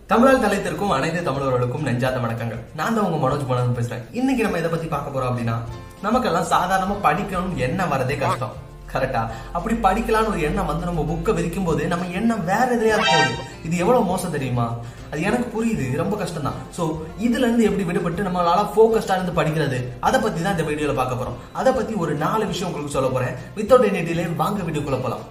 தமிழால் தலைத்திற்கும் அனைத்து தமிழர்களுக்கும் நெஞ்சாத வணக்கங்கள் நான் தான் உங்க மனோஜ் மனோஜ் பேசுறேன் இன்னைக்கு நம்ம இதை பத்தி பார்க்க போறோம் அப்படின்னா நமக்கெல்லாம் சாதாரணமா படிக்கணும் எண்ணம் வரதே கஷ்டம் கரெக்டா அப்படி படிக்கலாம்னு ஒரு எண்ணம் வந்து நம்ம புக்கை விரிக்கும் போது நம்ம எண்ணம் வேற எதுலயா போகுது இது எவ்வளவு மோசம் தெரியுமா அது எனக்கு புரியுது ரொம்ப கஷ்டம் தான் சோ இதுல இருந்து எப்படி விடுபட்டு நம்மளால போக்கஸ்டா இருந்து படிக்கிறது அதை பத்தி தான் இந்த வீடியோல பார்க்க போறோம் அதை பத்தி ஒரு நாலு விஷயம் உங்களுக்கு சொல்ல போறேன் வித்தவுட் எனி டிலே வாங்க வீடியோக்குள்ள போலாம்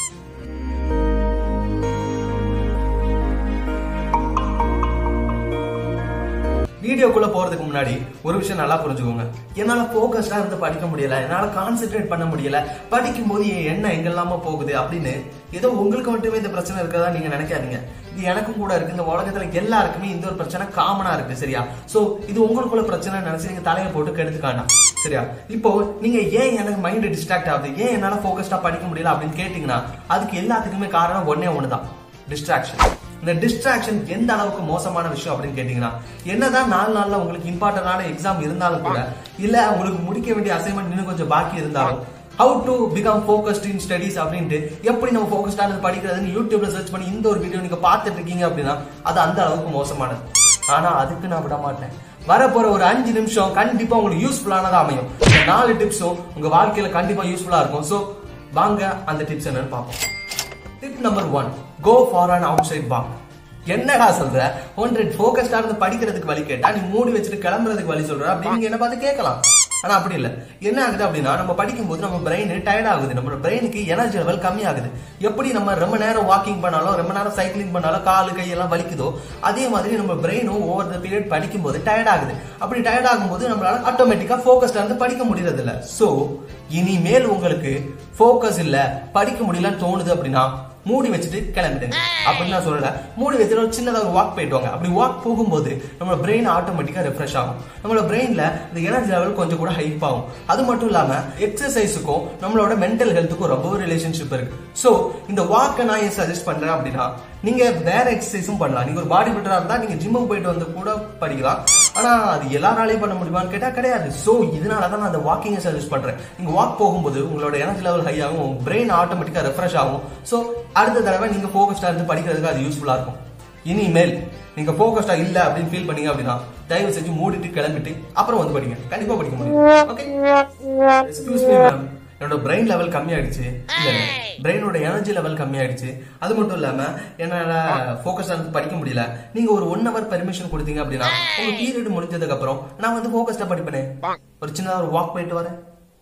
வீடியோக்குள்ள போறதுக்கு முன்னாடி ஒரு விஷயம் நல்லா புரிஞ்சுக்கோங்க என்னால போக்கஸ்டா இருந்து படிக்க முடியல என்னால கான்சென்ட்ரேட் பண்ண முடியல படிக்கும் போது என் எண்ணம் எங்கெல்லாம போகுது அப்படின்னு ஏதோ உங்களுக்கு மட்டுமே இந்த பிரச்சனை இருக்கிறதா நீங்க நினைக்காதீங்க இது எனக்கும் கூட இருக்கு இந்த உலகத்துல எல்லாருக்குமே இந்த ஒரு பிரச்சனை காமனா இருக்கு சரியா சோ இது உங்களுக்குள்ள பிரச்சனை நினைச்சு நீங்க தலையை போட்டு கெடுத்துக்காண்டாம் சரியா இப்போ நீங்க ஏன் எனக்கு மைண்ட் டிஸ்ட்ராக்ட் ஆகுது ஏன் என்னால போக்கஸ்டா படிக்க முடியல அப்படின்னு கேட்டீங்கன்னா அதுக்கு எல்லாத்துக்குமே காரணம் ஒன்னே ஒண்ணுதான் டிஸ்ட்ராக்ஷன் இந்த டிஸ்ட்ராக்ஷன் எந்த அளவுக்கு மோசமான விஷயம் அப்படின்னு கேட்டீங்கன்னா என்னதான் நாலு நாள்ல உங்களுக்கு இம்பார்ட்டன்டான எக்ஸாம் இருந்தாலும் கூட இல்ல உங்களுக்கு முடிக்க வேண்டிய அசைன்மெண்ட் இன்னும் கொஞ்சம் பாக்கி இருந்தாலும் how to become focused in studies அப்படின்ட்டு எப்படி நம்ம ஃபோக்கஸ்டா இருந்து படிக்கிறதுன்னு யூடியூப்ல சர்ச் பண்ணி இந்த ஒரு வீடியோ நீங்க பார்த்துட்டு இருக்கீங்க அப்படின்னா அது அந்த அளவுக்கு மோசமானது ஆனா அதுக்கு நான் விட மாட்டேன் வரப்போற ஒரு அஞ்சு நிமிஷம் கண்டிப்பா உங்களுக்கு யூஸ்ஃபுல்லானதா அமையும் இந்த நாலு டிப்ஸும் உங்க வாழ்க்கையில கண்டிப்பா யூஸ்ஃபுல்லா இருக்கும் சோ வாங்க அந்த டிப்ஸ் என்னன்னு பார்ப்போம் tip number one go for an outside walk என்னடா சொல்ற ஒன்றரை ஃபோக்கஸ்டா இருந்து படிக்கிறதுக்கு வழி கேட்டா நீ மூடி வச்சுட்டு கிளம்புறதுக்கு வழி சொல்ற அப்படின்னு நீங்க என்ன பார்த்து கேட்கலாம் ஆனா அப்படி இல்ல என்ன ஆகுது அப்படின்னா நம்ம படிக்கும்போது நம்ம பிரெயின் டயர்ட் ஆகுது நம்ம பிரெயினுக்கு எனர்ஜி லெவல் கம்மி ஆகுது எப்படி நம்ம ரொம்ப நேரம் வாக்கிங் பண்ணாலும் ரொம்ப நேரம் சைக்கிளிங் பண்ணாலும் காலு கையெல்லாம் வலிக்குதோ அதே மாதிரி நம்ம பிரெயினும் ஓவர் த பீரியட் படிக்கும்போது டயர்ட் ஆகுது அப்படி டயர்ட் ஆகும்போது நம்மளால ஆட்டோமேட்டிக்கா ஃபோக்கஸ்டா இருந்து படிக்க முடியறது இல்ல சோ இனிமேல் உங்களுக்கு ஃபோக்கஸ் இல்ல படிக்க முடியலன்னு தோணுது அப்படின்னா மூடி வச்சுட்டு கிளம்பிடுங்க அப்படின்னு நான் சொல்லல மூடி வச்சுட்டு ஒரு சின்னதா ஒரு வாக் போயிட்டு வாங்க அப்படி வாக் போகும்போது நம்ம பிரெயின் ஆட்டோமேட்டிக்கா ரெஃப்ரெஷ் ஆகும் நம்மளோட பிரெயின்ல இந்த எனர்ஜி லெவல் கொஞ்சம் கூட ஹைப் ஆகும் அது மட்டும் இல்லாம எக்ஸசைஸுக்கும் நம்மளோட மென்டல் ஹெல்த்துக்கும் ரொம்ப ரிலேஷன்ஷிப் இருக்கு சோ இந்த வாக்கை நான் ஏன் சஜஸ்ட் பண்றேன் அப்படின்னா நீங்க வேற எக்ஸசைஸும் பண்ணலாம் நீங்க ஒரு பாடி பில்டரா இருந்தா நீங்க ஜிம்முக்கு போயிட்டு வந்து கூட படிக்கலாம் ஆனா அது எல்லாராலையும் பண்ண முடியுமான்னு கேட்டா கிடையாது சோ இதனால தான் நான் அந்த வாக்கிங்கை சஜஸ்ட் பண்றேன் நீங்க வாக் போகும்போது உங்களோட எனர்ஜி லெவல் ஹை ஆகும் உங்க பிரெயின் ஆட்டோமேட்டிக்கா ரெஃப்ரெஷ் ஆகும் சோ அடுத்த தடவை நீங்க போக்கஸ்டா இருந்து படிக்கிறதுக்கு அது யூஸ்ஃபுல்லா இருக்கும் இனிமேல் நீங்க போக்கஸ்டா இல்ல அப்படின்னு ஃபீல் பண்ணீங்க அப்படின்னா தயவு செஞ்சு மூடிட்டு கிளம்பிட்டு அப்புறம் வந்து படிங்க கண்டிப்பா படிக்க முடியும் ஓகே எக்ஸ்கியூஸ் மீ மேம் என்னோட பிரெயின் லெவல் கம்மி ஆயிடுச்சு இல்ல பிரெயினோட எனர்ஜி லெவல் கம்மி ஆயிடுச்சு அது மட்டும் இல்லாம என்னால போக்கஸ் இருந்து படிக்க முடியல நீங்க ஒரு ஒன் ஹவர் பெர்மிஷன் கொடுத்தீங்க அப்படின்னா உங்க பீரியட் முடிஞ்சதுக்கு அப்புறம் நான் வந்து போக்கஸ்டா படிப்பேனே ஒரு சின்னதா ஒரு வாக் போயிட்டு வரேன்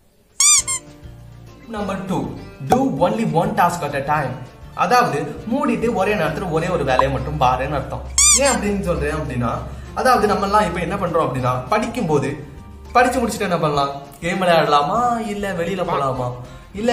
number two do only one task at a time அதாவது மூடிட்டு ஒரே நேரத்துல ஒரே ஒரு வேலையை மட்டும் பாருன்னு அர்த்தம் ஏன் அப்படின்னு சொல்றேன் அப்படின்னா அதாவது நம்ம எல்லாம் இப்ப என்ன பண்றோம் அப்படின்னா படிக்கும் போது படிச்சு முடிச்சுட்டு என்ன பண்ணலாம் கேம் விளையாடலாமா இல்ல வெளியில போலாமா இல்ல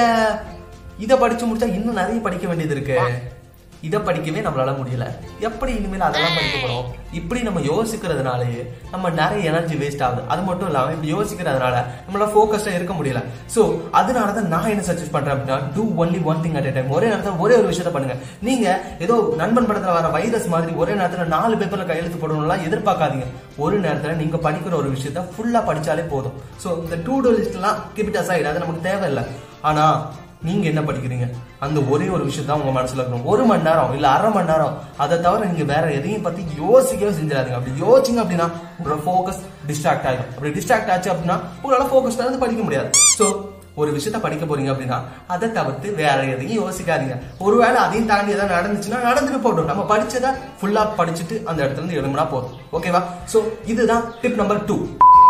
இத படிச்சு முடிச்சா இன்னும் நிறைய படிக்க வேண்டியது இருக்கு இத படிக்கவே நம்மளால முடியல எப்படி இனிமேல் அதெல்லாம் படிக்க போறோம் இப்படி நம்ம யோசிக்கிறதுனாலயே நம்ம நிறைய எனர்ஜி வேஸ்ட் ஆகுது அது மட்டும் இல்லாம இப்படி யோசிக்கிறதுனால நம்மளால போக்கஸ்டா இருக்க முடியல சோ அதனாலதான் நான் என்ன சஜஸ்ட் பண்றேன் அப்படின்னா do only one thing at time ஒரே நேரத்துல ஒரே ஒரு விஷயத்த பண்ணுங்க நீங்க ஏதோ நண்பன் படத்துல வர வைரஸ் மாதிரி ஒரே நேரத்துல நாலு பேப்பர்ல கையெழுத்து போடணும்லாம் எதிர்பார்க்காதீங்க ஒரு நேரத்துல நீங்க படிக்கிற ஒரு விஷயத்த ஃபுல்லா படிச்சாலே போதும் சோ இந்த டூ டூ லிஸ்ட் எல்லாம் கிபிட் அசைடு அது நமக்கு தேவையில்லை ஆனா நீங்க என்ன படிக்கிறீங்க அந்த ஒரே ஒரு விஷயம் தான் உங்க மனசுல இருக்கணும் ஒரு மணி நேரம் இல்ல அரை மணி நேரம் அதை தவிர நீங்க வேற எதையும் பத்தி யோசிக்கவே செஞ்சிடாதீங்க அப்படி யோசிங்க அப்படின்னா உங்களோட ஃபோக்கஸ் டிஸ்ட்ராக்ட் ஆகும் அப்படி டிஸ்ட்ராக்ட் ஆச்சு அப்படின்னா உங்களால ஃபோக்கஸ் இருந்து படிக்க முடியாது சோ ஒரு விஷயத்த படிக்க போறீங்க அப்படின்னா அதை தவிர்த்து வேற எதையும் யோசிக்காதீங்க ஒருவேளை அதையும் தாண்டி ஏதாவது நடந்துச்சுன்னா நடந்துட்டு போட்டோம் நம்ம படிச்சதை ஃபுல்லா படிச்சுட்டு அந்த இடத்துல இருந்து எழுதுனா போதும் ஓகேவா சோ இதுதான் tip number two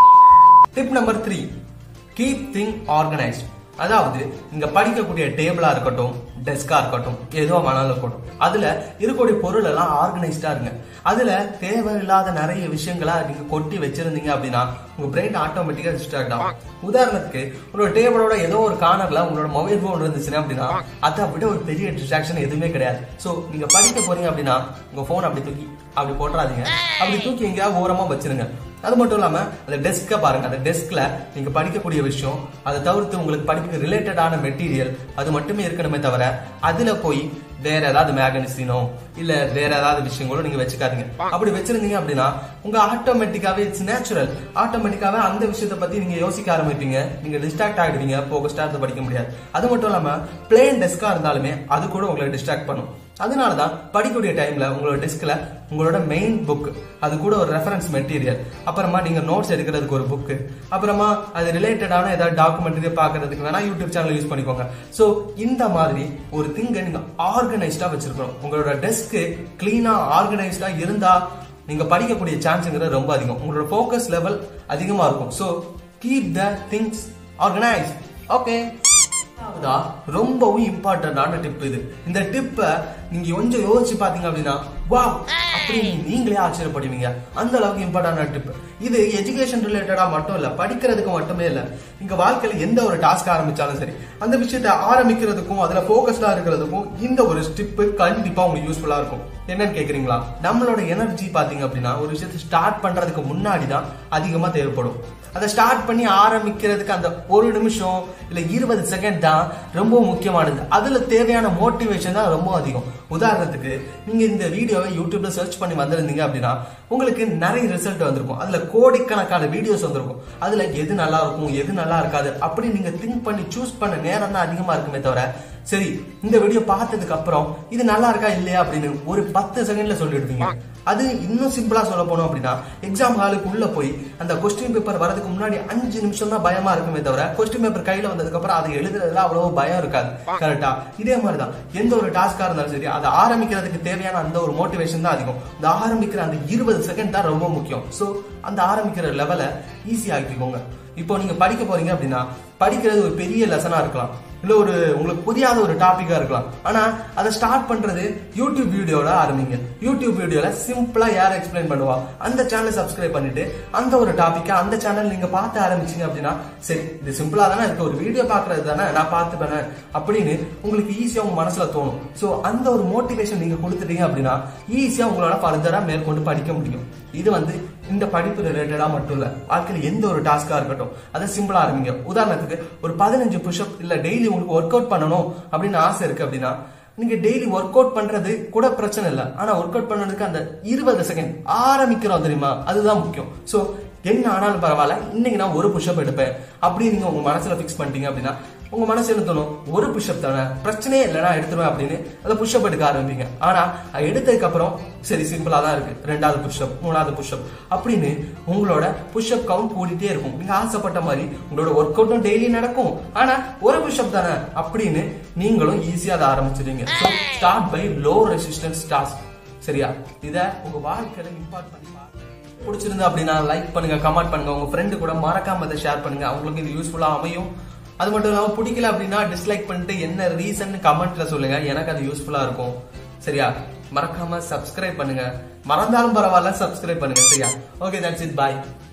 tip number three keep thing organised அதாவது இங்க படிக்கக்கூடிய டேபிளா இருக்கட்டும் டெஸ்கா இருக்கட்டும் எதுவா வேணாலும் இருக்கட்டும் அதுல இருக்கக்கூடிய பொருள் எல்லாம் ஆர்கனைஸ்டா இருங்க அதுல தேவையில்லாத நிறைய விஷயங்களா நீங்க கொட்டி வச்சிருந்தீங்க அப்படின்னா உங்க பிரெயின் ஆட்டோமேட்டிக்கா டிஸ்ட்ராக்ட் ஆகும் உதாரணத்துக்கு உங்களோட டேபிளோட ஏதோ ஒரு கார்னர்ல உங்களோட மொபைல் போன் இருந்துச்சுன்னா அப்படின்னா அதை விட ஒரு பெரிய டிஸ்ட்ராக்ஷன் எதுவுமே கிடையாது சோ நீங்க படிக்க போறீங்க அப்படின்னா உங்க போன் அப்படி தூக்கி அப்படி போட்டுறாதீங்க அப்படி தூக்கி எங்கேயாவது ஓரமா வச்சிருங்க அது மட்டும் இல்லாம அந்த டெஸ்க பாருங்க அந்த டெஸ்க்ல நீங்க படிக்கக்கூடிய விஷயம் அதை தவிர்த்து உங்களுக்கு படிப்புக்கு ரிலேட்டடான மெட்டீரியல் அது மட்டுமே இருக்கணுமே தவிர அதுல போய் வேற ஏதாவது மேகனிசினோ இல்ல வேற ஏதாவது விஷயங்களோ நீங்க வச்சுக்காதீங்க அப்படி வச்சிருந்தீங்க அப்படின்னா உங்க ஆட்டோமேட்டிக்காவே இட்ஸ் நேச்சுரல் ஆட்டோமேட்டிக்காவே அந்த விஷயத்த பத்தி நீங்க யோசிக்க ஆரம்பிப்பீங்க நீங்க டிஸ்ட்ராக்ட் ஆகிடுவீங்க போக ஸ்டார்ட் படிக்க முடியாது அது மட்டும் இல்லாம பிளேன் டெஸ்கா இருந்தாலுமே அது கூட உங்களை டிஸ்ட்ராக்ட் பண்ணும் அதனால தான் படிக்கக்கூடிய டைம்ல உங்களோட டெஸ்க்ல உங்களோட மெயின் புக் அது கூட ஒரு ரெஃபரன்ஸ் மெட்டீரியல் அப்புறமா நீங்க நோட்ஸ் எடுக்கிறதுக்கு ஒரு புக் அப்புறமா அது ரிலேட்டடான ஏதாவது டாக்குமெண்ட்ரி பார்க்கறதுக்கு வேணா யூடியூப் சேனல் யூஸ் பண்ணிக்கோங்க சோ இந்த மாதிரி ஒரு திங்கை நீங்க ஆர்கனைஸ்டா வச்சிருக்கணும் உங்களோட டெஸ்க் கிளீனா ஆர்கனைஸ்டா இருந்தா நீங்க படிக்கக்கூடிய சான்ஸ்ங்கிறது ரொம்ப அதிகம் உங்களோட ஃபோக்கஸ் லெவல் அதிகமா இருக்கும் so keep the things organise okay அதாவதா ரொம்பவும் இம்பார்ட்டன்டான டிப் இது இந்த டிப்பை நீங்க கொஞ்சம் யோசிச்சு பாத்தீங்க அப்படின்னா வா அப்படின்னு நீங்களே ஆச்சரியப்படுவீங்க அந்த அளவுக்கு இம்பார்ட்டன்டான டிப் இது எஜுகேஷன் ரிலேட்டடா மட்டும் இல்ல படிக்கிறதுக்கு மட்டுமே இல்ல நீங்க வாழ்க்கையில எந்த ஒரு டாஸ்க் ஆரம்பிச்சாலும் சரி அந்த விஷயத்தை ஆரம்பிக்கிறதுக்கும் அதுல போக்கஸ்டா இருக்கிறதுக்கும் இந்த ஒரு ஸ்டிப் கண்டிப்பா உங்களுக்கு யூஸ்ஃபுல்லா இருக்கும் என்னன்னு கேக்குறீங்களா நம்மளோட எனர்ஜி பாத்தீங்க அப்படின்னா ஒரு விஷயத்தை ஸ்டார்ட் பண்றதுக்கு முன்னாடி தான் அதிகமா தேவைப்படும் அதை ஸ்டார்ட் பண்ணி ஆரம்பிக்கிறதுக்கு அந்த ஒரு நிமிஷம் இல்ல இருபது செகண்ட் தான் ரொம்ப முக்கியமானது அதுல தேவையான மோட்டிவேஷன் தான் ரொம்ப அதிகம் உதாரணத்துக்கு நீங்க இந்த வீடியோவை யூடியூப்ல சர்ச் பண்ணி வந்திருந்தீங்க அப்படின்னா உங்களுக்கு நிறைய ரிசல்ட் வந்திருக்கும் அதுல கோடிக்கணக்கான வீடியோஸ் வந்திருக்கும் அதுல எது நல்லா இருக்கும் எது நல்லா இருக்காது அப்படி நீங்க திங்க் பண்ணி சூஸ் பண்ண நேரம் தான் அதிகமா இருக்குமே தவிர சரி இந்த வீடியோ பார்த்ததுக்கு அப்புறம் இது நல்லா இருக்கா இல்லையா அப்படின்னு ஒரு பத்து செகண்ட்ல சொல்லிடுவீங்க அது இன்னும் சிம்பிளா சொல்ல போனோம் அப்படின்னா எக்ஸாம் ஹாலுக்கு உள்ள போய் அந்த கொஸ்டின் பேப்பர் வரதுக்கு முன்னாடி அஞ்சு நிமிஷம் தான் பயமா இருக்குமே தவிர கொஸ்டின் பேப்பர் கையில வந்ததுக்கு அப்புறம் அதை எழுதுறதுல அவ்வளவு பயம் இருக்காது கரெக்டா இதே மாதிரிதான் எந்த ஒரு டாஸ்கா இருந்தாலும் சரி அதை ஆரம்பிக்கிறதுக்கு தேவையான அந்த ஒரு மோட்டிவேஷன் தான் அதிகம் இந்த ஆரம்பிக்கிற அந்த இருபது செகண்ட் தான் ரொம்ப முக்கியம் சோ அந்த ஆரம்பிக்கிற லெவலை ஈஸி ஆக்கிக்கோங்க இப்போ நீங்க படிக்க போறீங்க அப்படின்னா படிக்கிறது ஒரு பெரிய லெசனா இருக்கலாம் இல்ல ஒரு உங்களுக்கு புரியாத ஒரு டாபிக்கா இருக்கலாம் ஆனா அதை ஸ்டார்ட் பண்றது யூடியூப் வீடியோல ஆரம்பிங்க யூடியூப் வீடியோல சிம்பிளா யார் எக்ஸ்பிளைன் பண்ணுவா அந்த சேனலை சப்ஸ்கிரைப் பண்ணிட்டு அந்த ஒரு டாபிக்கா அந்த சேனல் நீங்க பார்த்து ஆரம்பிச்சீங்க அப்படின்னா சரி இது சிம்பிளா தானே இருக்கு ஒரு வீடியோ பாக்குறது தானே நான் பார்த்துப்பேன் அப்படின்னு உங்களுக்கு ஈஸியா உங்க மனசுல தோணும் சோ அந்த ஒரு மோட்டிவேஷன் நீங்க கொடுத்துட்டீங்க அப்படின்னா ஈஸியா உங்களால ஃபர்தரா மேற்கொண்டு படிக்க முடியும் இது வந்து இந்த படிப்பு ரிலேட்டடா மட்டும் இல்ல வாழ்க்கையில எந்த ஒரு டாஸ்கா இருக்கட்டும் அதை சிம்பிளா ஆரம்பிங்க உதாரணத்துக்கு ஒரு பதினஞ்சு புஷ்அப் இல்ல டெய்லி உங்களுக்கு ஒர்க் அவுட் பண்ணணும் அப்படின்னு ஆசை இருக்கு அப்படின்னா நீங்க டெய்லி ஒர்க் அவுட் பண்றது கூட பிரச்சனை இல்ல ஆனா ஒர்க் அவுட் பண்ணதுக்கு அந்த இருபது செகண்ட் ஆரம்பிக்கிறோம் தெரியுமா அதுதான் முக்கியம் சோ என்ன ஆனாலும் பரவாயில்ல இன்னைக்கு நான் ஒரு புஷ்அப் எடுப்பேன் அப்படின்னு நீங்க உங்க மனசுல பிக்ஸ் பண்ணிட்டீங்க அப்படின்னா உங்க மனசு என்ன தோணும் ஒரு புஷ்அப் தானே பிரச்சனையே இல்லை நான் எடுத்துருவேன் அப்படின்னு அதை புஷ்அப் எடுக்க ஆரம்பிப்பீங்க ஆனா அது எடுத்ததுக்கு அப்புறம் சரி சிம்பிளா தான் இருக்கு ரெண்டாவது புஷ்அப் மூணாவது புஷ்அப் அப்படின்னு உங்களோட புஷ்அப் கவுண்ட் கூடிட்டே இருக்கும் நீங்க ஆசைப்பட்ட மாதிரி உங்களோட ஒர்க் அவுட்டும் டெய்லி நடக்கும் ஆனா ஒரு புஷ்அப் தானே அப்படின்னு நீங்களும் ஈஸியா அதை ஆரம்பிச்சிடுவீங்க start by low resistance task சரியா இத உங்க வாழ்க்கையில இம்பார்ட் பண்ணி பாருங்க. பிடிச்சிருந்தா அப்படின்னா லைக் பண்ணுங்க கமெண்ட் பண்ணுங்க உங்க ஃப்ரெண்டு கூட மறக்காம இதை ஷேர் பண்ணுங்க அவங்களுக்கு இது யூஸ்ஃபுல்லா அமையும் அது மட்டும் இல்லாம பிடிக்கல அப்படின்னா டிஸ்லைக் பண்ணிட்டு என்ன ரீசன் கமெண்ட்ல சொல்லுங்க எனக்கு அது யூஸ்ஃபுல்லா இருக்கும் சரியா மறக்காம சப்ஸ்கிரைப் பண்ணுங்க மறந்தாலும் பரவாயில்ல சப்ஸ்கிரைப் பண்ணுங்க சரியா ஓகே தட்ஸ் இட் பாய்